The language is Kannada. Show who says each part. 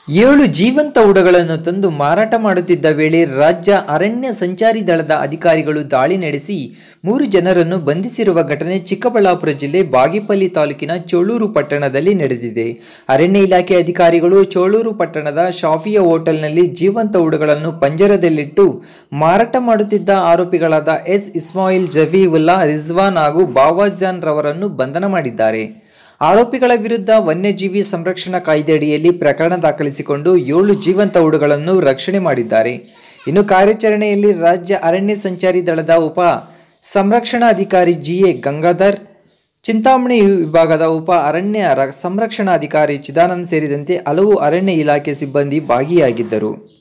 Speaker 1: ಏಳು ಜೀವಂತ ಉಡಗಳನ್ನು ತಂದು ಮಾರಾಟ ಮಾಡುತ್ತಿದ್ದ ವೇಳೆ ರಾಜ್ಯ ಅರಣ್ಯ ಸಂಚಾರಿ ದಳದ ಅಧಿಕಾರಿಗಳು ದಾಳಿ ನಡೆಸಿ ಮೂರು ಜನರನ್ನು ಬಂಧಿಸಿರುವ ಘಟನೆ ಚಿಕ್ಕಬಳ್ಳಾಪುರ ಜಿಲ್ಲೆ ಬಾಗೇಪಲ್ಲಿ ತಾಲೂಕಿನ ಚೋಳೂರು ಪಟ್ಟಣದಲ್ಲಿ ನಡೆದಿದೆ ಅರಣ್ಯ ಇಲಾಖೆ ಅಧಿಕಾರಿಗಳು ಚೋಳೂರು ಪಟ್ಟಣದ ಶಾಫಿಯಾ ಹೋಟೆಲ್ನಲ್ಲಿ ಜೀವಂತ ಉಡಗಳನ್ನು ಪಂಜರದಲ್ಲಿಟ್ಟು ಮಾರಾಟ ಮಾಡುತ್ತಿದ್ದ ಆರೋಪಿಗಳಾದ ಎಸ್ ಇಸ್ಮಾಯಿಲ್ ಜಬೀವುಲ್ಲಾ ರಿಜ್ವಾನ್ ಹಾಗೂ ಬಾವಾಜಾನ್ ರವರನ್ನು ಬಂಧನ ಮಾಡಿದ್ದಾರೆ ಆರೋಪಿಗಳ ವಿರುದ್ಧ ವನ್ಯಜೀವಿ ಸಂರಕ್ಷಣಾ ಕಾಯ್ದೆಯಡಿಯಲ್ಲಿ ಪ್ರಕರಣ ದಾಖಲಿಸಿಕೊಂಡು ಏಳು ಜೀವಂತ ಉಡುಗಳನ್ನು ರಕ್ಷಣೆ ಮಾಡಿದ್ದಾರೆ ಇನ್ನು ಕಾರ್ಯಾಚರಣೆಯಲ್ಲಿ ರಾಜ್ಯ ಅರಣ್ಯ ಸಂಚಾರಿ ದಳದ ಉಪ ಸಂರಕ್ಷಣಾಧಿಕಾರಿ ಜಿಎ ಗಂಗಾಧರ್ ಚಿಂತಾಮಣಿ ವಿಭಾಗದ ಉಪ ಅರಣ್ಯ ರ- ಸಂರಕ್ಷಣಾಧಿಕಾರಿ ಚಿದಾನಂದ್ ಸೇರಿದಂತೆ ಹಲವು ಅರಣ್ಯ ಇಲಾಖೆ ಸಿಬ್ಬಂದಿ ಭಾಗಿಯಾಗಿದ್ದರು